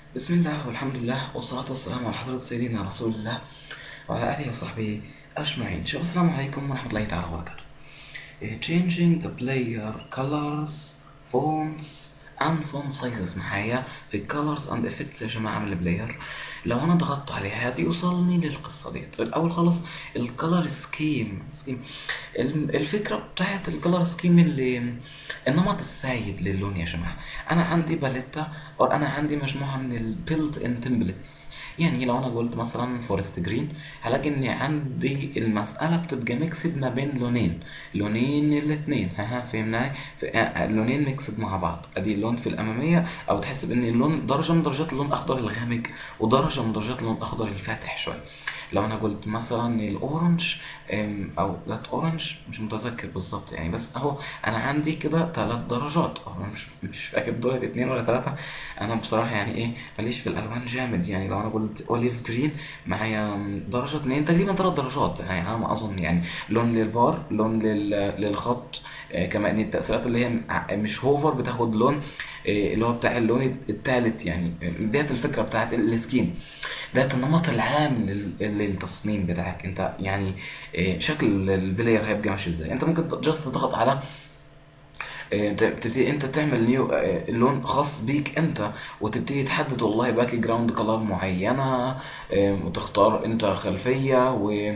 بسم الله والحمد لله والصلاة والسلام على حضرة سيدنا رسول الله وعلى آله وصحبه أجمعين شباب السلام عليكم ورحمة الله تعالى وبركاته Eh, Changing the player colors fonts and font sizes معايا في colors and effects يا جماعة من البلاير لو أنا ضغطت عليها دي يوصلني للقصة ديت الأول خالص الكلر سكيم سكيم الفكرة بتاعت الكلر سكيم اللي النمط السائد للون يا جماعة أنا عندي باليتا أو أنا عندي مجموعة من البيلت ان تمبلتس يعني لو أنا قلت مثلا فورست جرين هلاقي إني عندي المسألة بتبقى ميكسد ما بين لونين لونين الاتنين ها ها فهمناي ف- آه، لونين ميكسد مع بعض ادي اللون في الاماميه او تحس بان اللون درجه من درجات اللون اخضر الغامق ودرجه من درجات اللون الاخضر الفاتح شويه لو انا قلت مثلا الاورنج أم، او ذات اورنج مش متذكر بالظبط يعني بس اهو انا عندي كده ثلاث درجات أو مش مش فاكر دول اتنين ولا ثلاثه انا بصراحه يعني ايه ماليش في الالوان جامد يعني لو انا قلت اوليف جرين معايا درجه اتنين تقريبا ثلاث درجات يعني على ما اظن يعني لون للبار لون لل... للخط آه، كما ان التاثيرات اللي هي ع- مش هوفر بتاخد لون آه، اللي هو بتاع اللون الثالث يعني آه، ديت الفكره بتاعت السكين ده النمط العام لل- للتصميم بتاعك انت يعني آه، شكل البلاير هيبقى ماشي ازاي انت ممكن جاست تضغط على آه، ت- تبتدي انت تعمل نيو آه، لون خاص بيك انت وتبتدي تحدد والله باك جراوند كلر معينه آه، وتختار انت خلفيه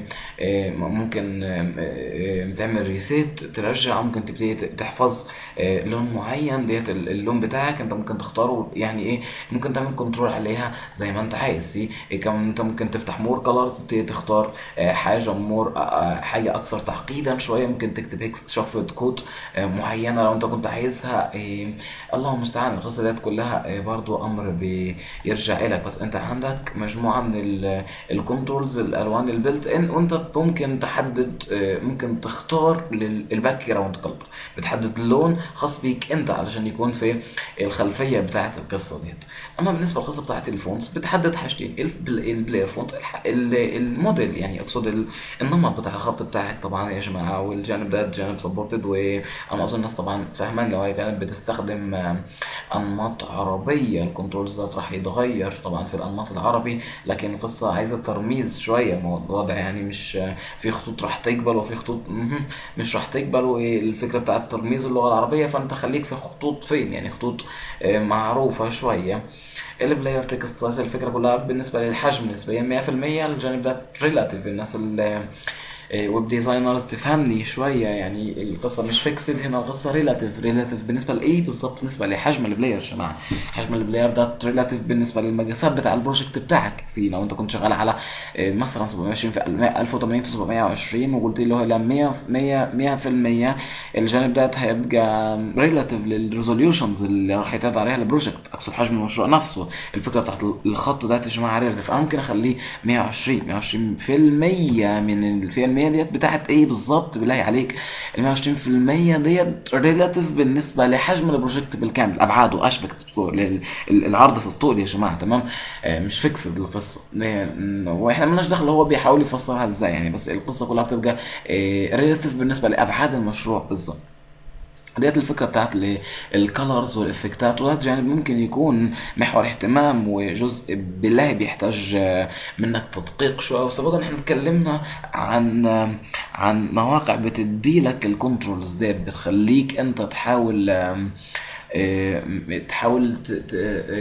وممكن تعمل ريسيت ترجع ممكن تبتدي ت- تحفظ آه، لون معين ديت ال- اللون بتاعك انت ممكن تختاره يعني ايه ممكن تعمل كنترول عليها زي ما انت عايز سي إيه كمان انت ممكن تفتح مور كلرز تبتدي تختار آه، حاجه مور حاجه اكثر تعقيدا شويه ممكن تكتب هيكس شفرة كود آه، معينه لو انت كنت عايزها إيه الله المستعان القصه ديت كلها إيه برضو امر بيرجع لك بس انت عندك مجموعه من الكنترولز الالوان البلت ان وانت ممكن تحدد آه، ممكن تختار للباك جراوند كلر بتحدد لون خاص بيك انت علشان يكون في الخلفيه بتاعت القصه ديت اما بالنسبه للقصه بتاعت الفونتس بتحدد حاجتين البل- البلاير فونت الح- ال- الموديل يعني اقصد ال- النمط بتاع الخط بتاعك طبعا يا جماعه والجانب ده جانب سبورتد وانا اظن الناس طبعا فاهمان لو هي كانت بتستخدم آه، انماط عربيه الكنترولز ده راح يتغير طبعا في الانماط العربي لكن القصه عايزه ترميز شويه المو- الوضع يعني مش آه، في خطوط راح تقبل وفي خطوط مهم، مش راح تقبل والفكره بتاعت ترميز اللغه العربيه فانت خليك في خطوط فين يعني خطوط آه، معروفه شويه البلاير تكست سايز الفكره كلها بالنسبه للحجم نسبيا 100% الجانب ده ريلاتيف الناس اللي ويب ديزاينرز تفهمني شويه يعني القصه مش فيكسد هنا القصه ريلاتيف ريلاتيف بالنسبه لايه بالظبط بالنسبه لحجم البلاير يا جماعه حجم البلاير ده ريلاتيف بالنسبه للمقاسات بتاع البروجكت بتاعك سي لو انت كنت شغال على آه، مثلا 720 في 1080 في 720 وقلت له لا 100 100 100% الجانب ده هيبقى ريلاتيف للريزوليوشنز اللي راح يتعرض عليها البروجكت اقصد حجم المشروع نفسه الفكره بتاعت الخط ده يا جماعه ريلاتيف انا ممكن اخليه 120 120 في المية من الفئه المية ديت بتاعت ايه بالظبط بالله عليك ال 120 في المية ديت ريلاتيف بالنسبه لحجم البروجكت بالكامل ابعاده اشبكت العرض في الطول يا جماعه تمام آه، مش فيكسد القصه ن- واحنا مالناش دخل هو بيحاول يفسرها ازاي يعني بس القصه كلها بتبقى ريلاتيف بالنسبه لابعاد المشروع بالظبط ديت الفكره بتاعت الكالرز والافكتات وده جانب ممكن يكون محور اهتمام وجزء بالله بيحتاج آه، منك تدقيق شويه وسبقا احنا اتكلمنا عن آه، عن مواقع بتدي لك الكنترولز ديت بتخليك انت تحاول آم، آم، تحاول ت- ت-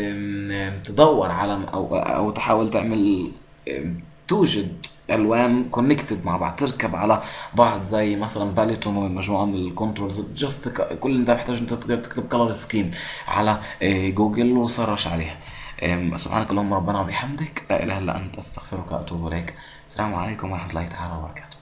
آم، تدور على او او تحاول تعمل آم، توجد الوان كونكتد مع بعض تركب على بعض زي مثلا باليتون ومجموعه من الكنترولز جاست كل اللي انت محتاج انت تقدر تكتب كلر سكيم على آه، جوجل وسرش عليها آم، سبحانك اللهم ربنا وبحمدك لا اله الا انت استغفرك واتوب اليك السلام عليكم ورحمه الله تعالى وبركاته